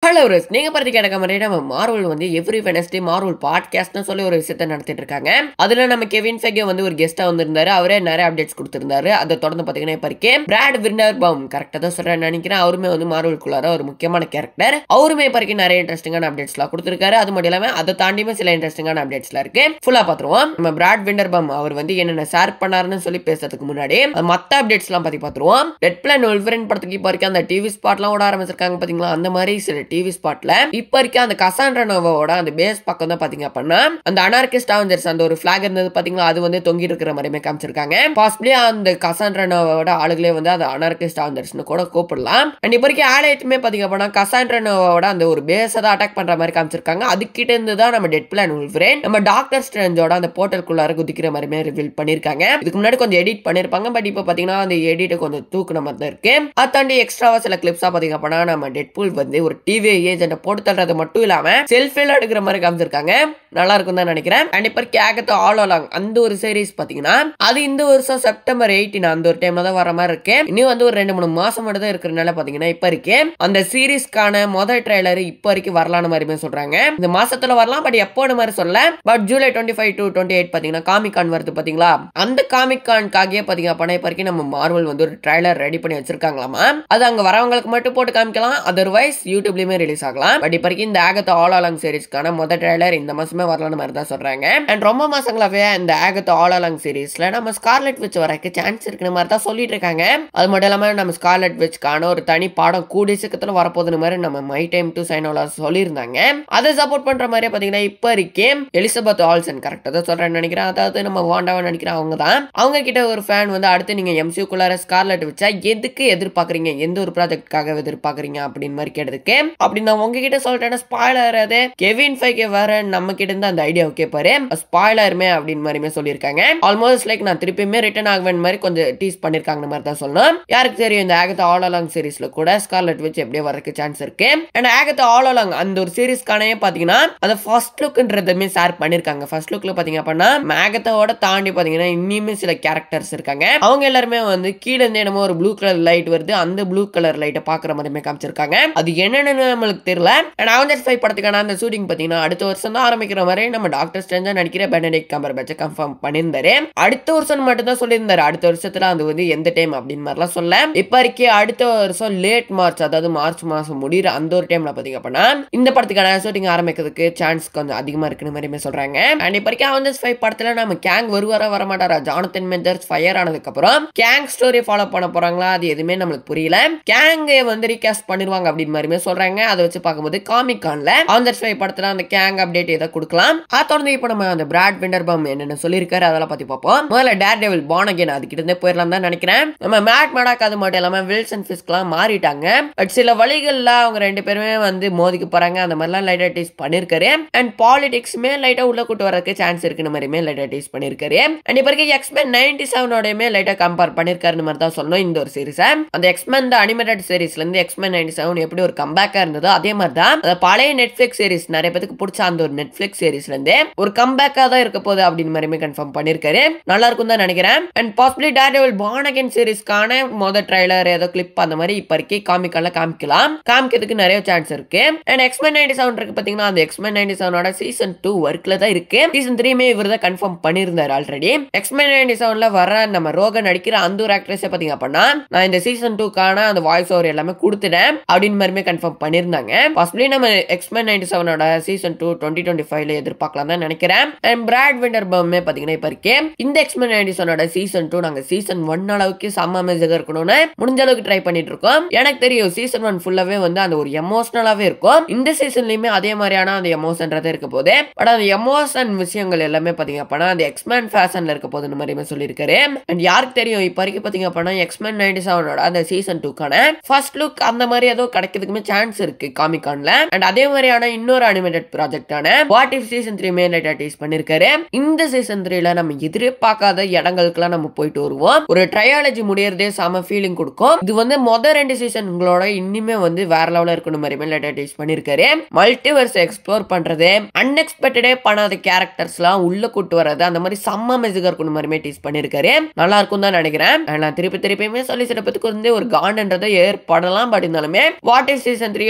hello rose நீங்க பார்த்து கேட்க மாதிரி நம்ம மார்வல் வந்து எவ்ரி வெனஸ்டே மார்வல் பாட்காஸ்ட்னு சொல்லி ஒரு விஷயத்த நடத்திட்டு இருக்காங்க அதுல நம்ம கெவின் ஃபெகே வந்து ஒரு கெஸ்டா வந்திருந்தாரு அவரே நிறைய அப்டேட்ஸ் கொடுத்திருந்தாரு அதை தொடர்ந்து பாத்தீங்கன்னா இப்ப இருக்கே பிராட் வின்னர் பம் கரெக்டா தான் சொல்றேன் நினைக்கிறேன் அவருமே வந்து மார்வல்குள்ளார ஒரு முக்கியமான கேரக்டர் அவருமே இப்ப வரைக்கும் நிறைய இன்ட்ரெஸ்டிங்கான அப்டேட்ஸ்லாம் கொடுத்திருக்காரு அது மட்டும் இல்லாம அதை தாண்டியுமே சில இன்ட்ரெஸ்டிங்கான அப்டேட்ஸ்லாம் இருக்கு ஃபுல்லா பாத்துருவோம் நம்ம பிராட் வின்னர் பம் அவர் வந்து என்னென்ன ஷேர் பண்ணாருன்னு சொல்லி பேசுறதுக்கு முன்னாடி அது மத்த அப்டேட்ஸ்லாம் பத்தி பாத்துருவோம் ரெட் பிளான் ஒல்வரன் படத்துக்கு இப்போ வரைக்கும் அந்த டிவி ஸ்பாட்லாம் ஓட ஆரம்பிச்சிருக்காங்க பாத்தீங்களா அந்த மாதிரி சில டிவி ஸ்பாட்ல இப்ப இருக்க அந்த கசாண்ட்ரா நோவாவோட அந்த பேஸ் பக்கம் தான் பாத்தீங்க அப்படின்னா அந்த அனார்கிஸ்ட் அவஞ்சர்ஸ் அந்த ஒரு பிளாக் இருந்தது பாத்தீங்களா அது வந்து தொங்கி இருக்கிற மாதிரியுமே காமிச்சிருக்காங்க பாசிபிளி அந்த கசாண்ட்ரா நோவாவோட ஆளுகளே வந்து அந்த அனார்கிஸ்ட் அவஞ்சர்ஸ்னு கூட கூப்பிடலாம் அண்ட் இப்ப இருக்க ஆலயத்துமே பாத்தீங்க அப்படின்னா கசாண்ட்ரா நோவாவோட அந்த ஒரு பேஸை தான் அட்டாக் பண்ற மாதிரி காமிச்சிருக்காங்க அதுக்கிட்ட இருந்து தான் நம்ம டெட் பிளான் உல்ஃப்ரேன் நம்ம டாக்டர் ஸ்ட்ரெஞ்சோட அந்த போர்ட்டலுக்குள்ளார குதிக்கிற மாதிரிமே ரிவீல் பண்ணிருக்காங்க இதுக்கு முன்னாடி கொஞ்சம் எடிட் பண்ணிருப்பாங்க பட் இப்போ பாத்தீங்கன்னா அந்த எடிட்டை கொஞ்சம் தூக்குன மாதிரி தான் இருக்கு அதை தாண்டி எக்ஸ்ட்ராவா சில கிளிப்ஸா பாத்தீங்க அப்படின்னா நம்ம டெட்பூல் வந்து ஒரு டிவி ஏஜென்ட் போட்டு தள்ளுறது மட்டும் இல்லாம செல்ஃபில எடுக்கிற மாதிரி காமிச்சிருக்காங்க நல்லா இருக்கும் தான் நினைக்கிறேன் அண்ட் இப்போ கேகத்து ஆல் அலாங் அந்த ஒரு சீரிஸ் பாத்தீங்கன்னா அது இந்த வருஷம் செப்டம்பர் எயிட்டீன் அந்த ஒரு டைம்ல தான் வர மாதிரி இருக்கு இன்னும் வந்து ஒரு ரெண்டு மூணு மாசம் மட்டும் தான் இருக்கிறனால பாத்தீங்கன்னா இப்ப இருக்கு அந்த சீரிஸ்க்கான முதல் ட்ரைலர் இப்போ வரைக்கும் வரலான்னு மாதிரிமே சொல்றாங்க இந்த மாசத்துல வரலாம் பட் எப்போன்னு மாதிரி சொல்ல but July twenty five to twenty eight பாத்தீங்கன்னா காமிக் கான் வருது பாத்தீங்களா அந்த காமிக் கான்காகவே பாத்தீங்க அப்படின்னா இப்போ வரைக்கும் நம்ம மார்வல் வந்து ஒரு ட்ரைலர் ரெடி பண்ணி வச்சிருக்காங்களாமா அது அங்க வரவங்களுக்கு மட்டும் போட்டு காமிக்கலாம் அதர்வைஸ் யூடியூப்லயுமே ரிலீஸ் ஆகலாம் பட் இப்போ வரைக்கும் இந்த ஆகத்த ஆல் அலாங் சீரிஸ்க்கான முதல் ட்ரைலர் இந்த மாசமே வரலான்னு மாதிரி தான் சொல்றாங்க அண்ட் ரொம்ப மாசங்களாவே இந்த ஆகத்த ஆல் அலாங் சீரிஸ்ல நம்ம ஸ்கார்லெட் விச் வரக்கு சான்ஸ் இருக்குன்னு மாதிரி தான் சொல்லிட்டு இருக்காங்க அது மட்டும் இல்லாம நம்ம ஸ்கார்லெட் விச்க்கான ஒரு தனி பாடம் கூடிய சீக்கிரத்துல வரப்போகுதுன்னு மாதிரி நம்ம மை டைம் டு சைனோலா சொல்லியிருந்தாங்க அதை சப்போர்ட் பண்ற மாதிரி பாத்தீங்கன்னா இப்போ இருக்கே எலிசபெத் ஆல்சன் கரெக்டா தான் சொல்றேன்னு நினைக்கிறேன் அதாவது நம்ம வாண்டாவா நினைக்கிறேன் அவங்க தான் அவங்க கிட்ட ஒரு ஃபேன் வந்து அடுத்து நீங்க எம்சியூக்குள்ளார ஸ்கார்லெட் வச்சா எதுக்கு எதிர்பார்க்குறீங்க எந்த ஒரு ப்ராஜெக்ட்காக எதிர்பார்க்குறீங்க அப்படின்னு மாதிரி கேட்டதுக்கு அப்படி நான் உங்ககிட்ட சொல்லிட்டேன்னா ஸ்பாய்லர் அது கெவின் ஃபைக்கே வர நம்ம கிட்ட இருந்து அந்த ஐடியா கேட்பாரு ஸ்பாய்லருமே அப்படின்னு மாதிரிமே சொல்லியிருக்காங்க ஆல்மோஸ்ட் லைக் நான் திருப்பியுமே ரிட்டர்ன் ஆகுவேன் மாதிரி கொஞ்சம் டீஸ் பண்ணிருக்காங்க மாதிரி தான் சொல்லணும் யாருக்கு தெரியும் இந்த ஆகத்த ஆல் அலாங் சீரிஸ்ல கூட ஸ்கார்லெட் வச்சு எப்படியே வரக்கு சான்ஸ் இருக்கு அண்ட் ஆகத்த ஆல் அலாங் அந்த ஒரு சீரிஸ்க்கானே பாத்தீங்கன்னா அந்த ஃபர்ஸ்ட் லுக்ன்றதுமே ஷேர் பண்ணிருக்காங்க ஃபர்ஸ்ட் லுக்ல பாத்தீங்க அப்படின்னா மேகத்தோட தாண்டி பாத்தீங்கன்னா இன்னுமே சில கேரக்டர்ஸ் இருக்காங்க அவங்க எல்லாருமே வந்து கீழே இருந்து என்னமோ ஒரு ப்ளூ கலர் லைட் வருது அந்த ப்ளூ கலர் லைட்டை பாக்குற மாதிரிமே காமிச்சிருக்காங்க அது என்னன்னு நம்மளுக்கு தெரியல அண்ட் அவஞ்சர்ஸ் ஃபைவ் படத்துக்கான அந்த ஷூட்டிங் பாத்தீங்கன்னா அடுத்த வருஷம் தான் ஆரம்பிக்கிற மாதிரி நம்ம டாக்டர் ஸ்ட்ரெஞ்சா நடிக்கிற பெனடிக் கம்பர் பேட்சை கன்ஃபார்ம் பண்ணியிருந்தாரு அடுத்த வருஷம் மட்டும் தான் சொல்லியிருந்தாரு அடுத்த வருஷத்துல அது வந்து எந்த டைம் அப்படின்னு மாதிரிலாம் சொல்ல இப்ப இருக்கே அடுத்த வருஷம் லேட் மார்ச் அதாவது மார்ச் மாசம் முடிகிற அந்த ஒரு டைம்ல பாத்தீங்க அப்படின்னா இந்த படத்துக்கான ஷூட்டிங் ஆரம்பிக்கிறதுக்கு சான்ஸ் கொஞ்சம் அதிகமா இருக்குன்னு மாதிரியுமே சொல்றாங்க அண்ட் இப்ப இருக்க அவஞ்சர்ஸ் ஃபைவ் படத்துல நம்ம கேங் வருவாரா வர மாட்டாரா ஜானத்தன் மெஜர்ஸ் ஃபயர் ஆனதுக்கு அப்புறம் கேங் ஸ்டோரி ஃபாலோ பண்ண போறாங்களா அது எதுவுமே நம்மளுக்கு புரியல கேங்கை வந்து ரீகாஸ்ட் பண்ணிருவாங்க அப்படின்னு மாதிரியுமே சொல்றாங்க அதை வச்சு பார்க்கும்போது காமிக் கான்ல அவஞ்சர்ஸ் ஃபைவ் படத்துல அந்த கேங் அப்டேட் ஏதாவது கொடுக்கலாம் அதை தொடர்ந்து இப்போ நம்ம அந்த பிராட் விண்டர் பம் என்னென்ன சொல்லியிருக்காரு அதெல்லாம் பத்தி பார்ப்போம் முதல்ல டேர் டெவில் பான் அகேன் அதுக்கிட்ட இருந்தே போயிடலாம் தான் நினைக்கிறேன் நம்ம மேட் மடாக் அது மட்டும் இல்லாம வில்சன் ஃபிஸ்க்லாம் மாறிட்டாங்க பட் சில வழிகள்ல அவங்க ரெண்டு பேருமே வந்து மோதிக்க போறாங்க அந்த மாதிரிலாம் லைட்டா டீஸ் பண்ணிருக்காரு அண்ட் பாலிடிக்ஸ்மே லைட்டா உள்ள கூட்டு வரதுக்கு சான்ஸ் இருக்குன்னு மாதிரியுமே லைட்டா டீஸ் பண்ணிருக்காரு அண்ட் இப்போ இருக்க எக்ஸ்மென் நைன்டி செவனோடயுமே லைட்டா கம்பேர் பண்ணிருக்காருன்னு மாதிரி தான் சொல்லணும் இந்த ஒரு சீரிஸ் அந்த எக்ஸ்மென் அனிமேட்டட் சீரிஸ்ல இருந்து எக்ஸ்மென் நைன்டி செவன் எப்படி ஒரு கம்பேக்கா இருந்ததோ அதே மாதிரி தான் அந்த பழைய நெட்ஃபிளிக்ஸ் சீரிஸ் நிறைய பேருக்கு பிடிச்ச அந்த ஒரு நெட்ஃபிளிக்ஸ் சீரிஸ்ல இருந்து ஒரு கம்பேக்கா தான் இருக்க போகுது அப்படின்னு மாதிரியுமே கன்ஃபார்ம் பண்ணிருக்காரு நல்லா இருக்கும் தான் நினைக்கிறேன் அண்ட் பாசிபிளி டேர்டெவில் பானகன் சீரிஸ்க்கான மொதல் ட்ரைலர் ஏதோ கிளிப் அந்த மாதிரி இப்ப இருக்கே காமிக்கல காமிக்கலாம் காமிக்கிறதுக்கு நிறைய சான்ஸ் இருக்கு அண்ட் எக்ஸ்மென் நைன்டி செவன் இருக்கு பாத்தீங்கன்னா அந்த எக்ஸ்மென் நைன்டி செவனோட சீசன் டூ ஒர்க்ல தான் இருக்கு சீசன் த்ரீமே இவர் தான் கன்ஃபார்ம் பண்ணியிருந்தாரு ஆல்ரெடி எக்ஸ்மென் நைன்டி செவன்ல வர நம்ம ரோகன் நடிக்கிற அந்த ஒரு ஆக்ட்ரஸை பாத்தீங்க அப்படின்னா நான் இந்த சீசன் டூக்கான அந்த வாய்ஸ் ஓவர் எல்லாமே கொடுத்துட்டேன் அப்படின்னு மாதிரிமே கன்ஃபார்ம் பண்ணியிருந்தாங்க பாசிபிளி நம்ம எக்ஸ்மென் நைன்டி செவனோட சீசன் டூ டுவெண்ட்டி டுவெண்ட்டி ஃபைவ்ல எதிர்பார்க்கலாம் தான் நினைக்கிறேன் அண்ட் பிராட் விண்டர் பம்மே பாத்தீங்கன்னா இப்ப இருக்கே இந்த எக்ஸ்மென் நைன்டி செவனோட சீசன் டூ நாங்க சீசன் ஒன் அளவுக்கு செம்ம அமேசிங்கா இருக்கணும்னு முடிஞ்ச அளவுக்கு ட்ரை பண்ணிட்டு இருக்கோம் எனக்கு தெரியும் சீசன் ஒன் ஃபுல்லாவே வந்து அந்த ஒரு எமோஷனலாவே இருக்கும் இந்த சீசன்லயுமே அதே மாதிரியான அந்த எமோஷன்றது இருக்க போது பட் அந்த எமோஷன் விஷயங்கள் எல்லாமே பாத்தீங்க அப்படின்னா அந்த எக்ஸ்மேன் ஃபேஷன்ல இருக்க போதுன்னு மாதிரியுமே சொல்லியிருக்காரு அண்ட் யாருக்கு தெரியும் இப்ப வரைக்கும் பாத்தீங்க அப்படின்னா எக்ஸ்மேன் நைன்டி செவனோட அந்த சீசன் டூக்கான ஃபர்ஸ்ட் லுக் அந்த மாதிரி ஏதோ கிடைக்கிறதுக்குமே சான்ஸ் இருக்கு காமிகான்ல அண்ட் அதே மாதிரியான இன்னொரு அனிமேட்டட் ப்ராஜெக்டான what if season three may லைட்டா டீஸ் பண்ணிருக்காரு இந்த சீசன் த்ரீல நம்ம எதிர்பார்க்காத இடங்களுக்குலாம் நம்ம போயிட்டு வருவோம் ஒரு ட்ரையாலஜி முடியறதே செம ஃபீலிங் கொடுக்கும் இது வந்து மொதல் ரெண்டு சீசன்களோட இன்னுமே வந்து வேற லெவலில் இருக்கணும் மாதிரி லைட்டா டீஸ் பண்ணிருக்காரு மல்டிவர்ஸ் எக்ஸ்ப்ளோர் பண்றது அன்எக்ஸ்பெக்டடே பண்ணாத கேரக்டர்ஸ்லாம் உள்ள கூட்டு வர்றது அந்த மாதிரி செம்ம மெஜிகா இருக்கணும் மாதிரி டீஸ் பண்ணிருக்காரு நல்லா இருக்கும் தான் நினைக்கிறேன் And நான் திருப்பி திருப்பியுமே சொல்லி சில பேத்துக்கு வந்து ஒரு காண்டன்றதை ஏற்படலாம் பட் இருந்தாலுமே வாட் இஸ் சீசன் த்ரீ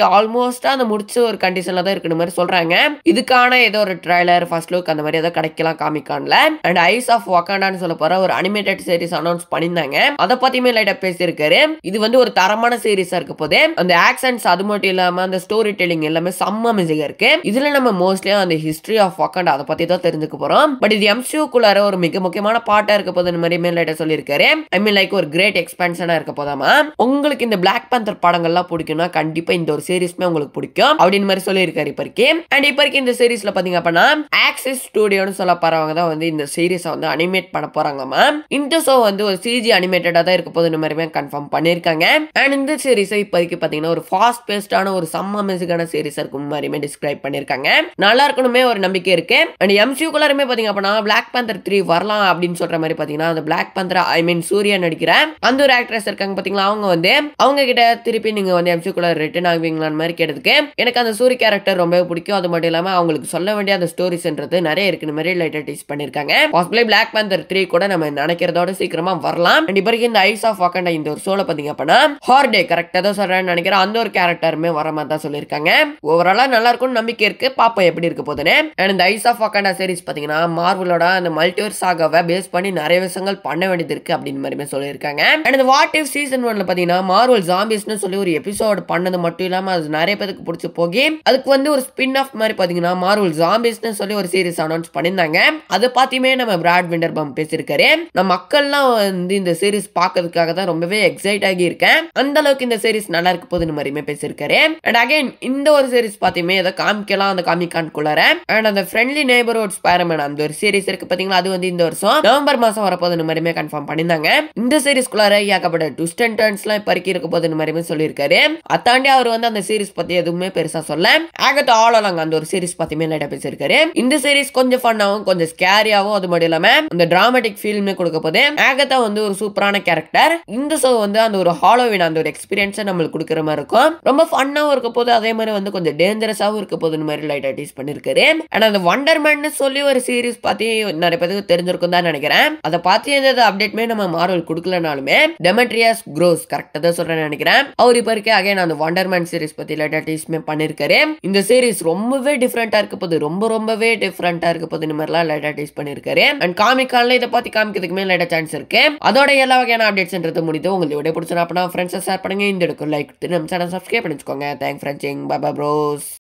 ஆல்மோஸ்டா அந்த முடிச்ச ஒரு கண்டிஷன்ல தான் இருக்கிற மாதிரி சொல்றாங்க இதுக்கான ஏதோ ஒரு ட்ரைலர் ஃபர்ஸ்ட் லுக் அந்த மாதிரி ஏதோ கிடைக்கலாம் காமிக்கான்ல அண்ட் ஐஸ் ஆஃப் வக்காண்டான்னு சொல்ல போற ஒரு அனிமேட்டட் சீரிஸ் அனௌன்ஸ் பண்ணியிருந்தாங்க அதை பத்தியுமே லைட்டா பேசியிருக்காரு இது வந்து ஒரு தரமான சீரிஸா இருக்க போது அந்த ஆக்சன்ஸ் அது மட்டும் இல்லாம அந்த ஸ்டோரி டெல்லிங் எல்லாமே செம்ம மியூசிக்கா இருக்கு இதுல நம்ம மோஸ்ட்லி அந்த ஹிஸ்டரி ஆஃப் வக்காண்டா அதை பத்தி தான் தெரிஞ்சுக்க போறோம் பட் இது எம்சியூக்குள்ளார ஒரு மிக முக்கியமான பாட்டா இருக்க போது மாதிரி லைட்டா சொல்லியிருக்காரு ஐ மீன் லைக் ஒரு கிரேட் எக்ஸ்பென்ஷனா இருக்க போதாமா உங்களுக்கு இந்த பிளாக் பேந்தர் படங்கள்லாம் பிடிக்கும்னா கண்டிப்பா இந்த ஒரு சீரிஸ்மே உங்களுக்கு பிடிக்கும் அப்படின்னு மாதிரி சொல்லியிருக்காரு இப்போதைக்கு அண்ட் இப்போதைக்கு இந்த சீரிஸ்ல பாத்தீங்க அப்படின்னா ஆக்சிஸ் ஸ்டுடியோன்னு சொல்ல போறவங்க தான் வந்து இந்த சீரிஸை வந்து அனிமேட் பண்ண போறாங்கம்மா இந்த ஷோ வந்து ஒரு சிஜி அனிமேட்டடா தான் இருக்க போது மாதிரிமே கன்ஃபார்ம் பண்ணியிருக்காங்க அண்ட் இந்த சீரிஸை இப்போதைக்கு பாத்தீங்கன்னா ஒரு ஃபாஸ்ட் பேஸ்டான ஒரு செம்ம மியூசிக்கான சீரிஸ் இருக்கும் மாதிரியுமே டிஸ்கிரைப் பண்ணியிருக்காங்க நல்லா இருக்கணுமே ஒரு நம்பிக்கை இருக்கு அண்ட் எம்சியூ கலருமே பாத்தீங்க அப்படின்னா பிளாக் பேந்தர் த்ரீ வரலாம் அப்படின்னு சொல்ற மாதிரி பாத்தீங்கன்னா அந்த Black Panther I mean Suriya நடிக்கிற அந்த ஒரு ஆக்ட்ரஸ் இருக்காங்க பாத்தீங்களா அவங்க வந்து அவங்க கிட்ட திருப்பி நீங்க வந்து எம்சியூ கலர் ரிட்டர்ன் ஆகுவீங்களான்னு மாதிரி கேட்டதுக்கு எனக்கு அந்த சூரிய கேரக்டர் ரொம்ப பிடிக்கும் அது மட்டும் இல்லாம அவங்களுக்கு சொல்ல வேண்டிய அந்த ஸ்டோரிஸ்ன்றது நிறைய இருக்கு மாதிரி லைட்டா டீஸ் பண்ணிருக்காங்க பாசிபிளி பிளாக் பேந்தர் த்ரீ கூட நம்ம நினைக்கிறதோட சீக்கிரமா வரலாம் அண்ட் இப்போ இந்த ஐஸ் ஆஃப் வாக்கண்டா இந்த ஒரு ஷோல பாத்தீங்க அப்படின்னா ஹார்டே கரெக்டா தான் சொல்றேன்னு நினைக்கிறேன் அந்த ஒரு கேரக்டருமே வர மாதிரி தான் சொல்லியிருக்காங்க ஓவராலா நல்லா இருக்கும்னு நம்பிக்கை இருக்கு பாப்போம் எப்படி இருக்க போதுன்னு அண்ட் இந்த ஐஸ் ஆஃப் வாக்கண்டா சீரிஸ் பாத்தீங்கன்னா மார்வலோட அந்த மல்டிவர் சாகாவை பேஸ் பண்ணி நிறைய விஷயங்கள் பண்ண வேண்டியது இருக்கு அப்படின்னு மாதிரி சொல்லியிருக்காங்க அண்ட் இந்த வாட் இஃப் சீசன் ஒன்ல பாத்தீங்கன்னா மார்வல் ஜாம்பிஸ்னு சொல்லி ஒரு எபிசோட் பண்ணது மட்டும் இல்லாம அது நிறைய பேருக்கு பிடிச்சி போகி அதுக்கு வந்து ஒரு ஸ்பின் ஆஃப் மாதிரி பாத்தீங்கன்னா மார்வல் ஜாம்பிஸ்னு சொல்லி ஒரு சீரிஸ் அனௌன்ஸ் பண்ணியிருந்தாங்க அதை பார்த்தியுமே நம்ம பிராட் விண்டர் பம் பேசியிருக்காரு நம்ம மக்கள்லாம் வந்து இந்த சீரிஸ் பார்க்கறதுக்காக தான் ரொம்பவே எக்ஸைட் ஆகி இருக்கேன் அந்த அளவுக்கு இந்த சீரிஸ் நல்லா இருக்க போகுதுன்னு மாதிரியுமே பேசியிருக்காரு அண்ட் அகைன் இந்த ஒரு சீரிஸ் பார்த்தியுமே அதை காமிக்கலாம் அந்த காமிக்கான்குள்ளார அண்ட் அந்த ஃப்ரெண்ட்லி நெய்பர்ஹுட் ஸ்பைரமேன் அந்த ஒரு சீரிஸ் இருக்கு பாத்தீங்களா அது வந்து இந்த வருஷம் நவம்பர் மாசம் வரப்போகுதுன்னு மாதிரியுமே கன்ஃபார்ம் பண்ணியிருந்தாங்க இந்த சீரிஸ்குள்ளார ஏகப்பட்ட ட்விஸ்ட் அண்ட் டர்ன்ஸ்லாம் இப்போ இருக்க போகுதுன்னு மாதிரியுமே சொல்லியிருக்காரு அத்தாண்டி அவர் வந்து அந்த சீரிஸ் பத்தி எதுவுமே பெருசா சொல்ல ஆகத்த ஆளலாங்க அந்த ஒரு சீரிஸ் பத்தியுமே லைட்டா பேசியிருக்காரு இந்த சீரிஸ் கொஞ்சம் ஃபன்னாவும் கொஞ்சம் ஸ்கேரியாவும் அது மட்டும் இல்லாம அந்த டிராமட்டிக் ஃபீல்மே கொடுக்க போது ஆகத்தா வந்து ஒரு சூப்பரான கேரக்டர் இந்த ஷோ வந்து அந்த ஒரு ஹாலோவின் அந்த ஒரு எக்ஸ்பீரியன்ஸை நம்மளுக்கு கொடுக்குற மாதிரி இருக்கும் ரொம்ப ஃபன்னாவும் இருக்க போது அதே மாதிரி வந்து கொஞ்சம் டேஞ்சரஸாவும் இருக்க போதுன்னு மாதிரி லைட்டா டீஸ் பண்ணிருக்காரு அண்ட் அந்த வண்டர்மேன் சொல்லி ஒரு சீரிஸ் பத்தி நிறைய பேருக்கு தெரிஞ்சிருக்கும் தான் நினைக்கிறேன் அதை பார்த்து எந்த அப்டேட்மே நம்ம மார்வல் கொடுக்கலனாலுமே டெமெட்ரியாஸ் க்ரோஸ் கரெக்டாக தான் சொல்றேன்னு நினைக்கிறேன் அவர் இப்போ இருக்க அகைன் அந்த வண்டர்மேன் சீரிஸ் பத்தி லைட்டா டீஸ்மே பண்ணிருக்காரு இந்த சீரிஸ் ரொம்பவே டிஃப்ரெண்டா இருக்க போது ரொம்ப ரொம்பவே டிஃப்ரெண்டா இருக்க போது இந்த மாதிரிலாம் லைட்டா டீஸ் பண்ணிருக்காரு அண்ட் காமிக்கால இதை பத்தி காமிக்கிறதுக்குமே லைட்டா சான்ஸ் இருக்கு அதோட எல்லா வகையான அப்டேட்ஸ்ன்றது முடியுது உங்களுக்கு வீடியோ பிடிச்சா அப்படின்னா ஃப்ரெண்ட்ஸை ஷேர் பண்ணுங்க இந்த எடுக்கும் லைக் நம்ம சேனல் சப்ஸ்கிரைப் பண்ணிச்சுக்கோங்க தேங்க் ஃப்ரெண்ட்ஸிங் பாபா ப்ரோஸ்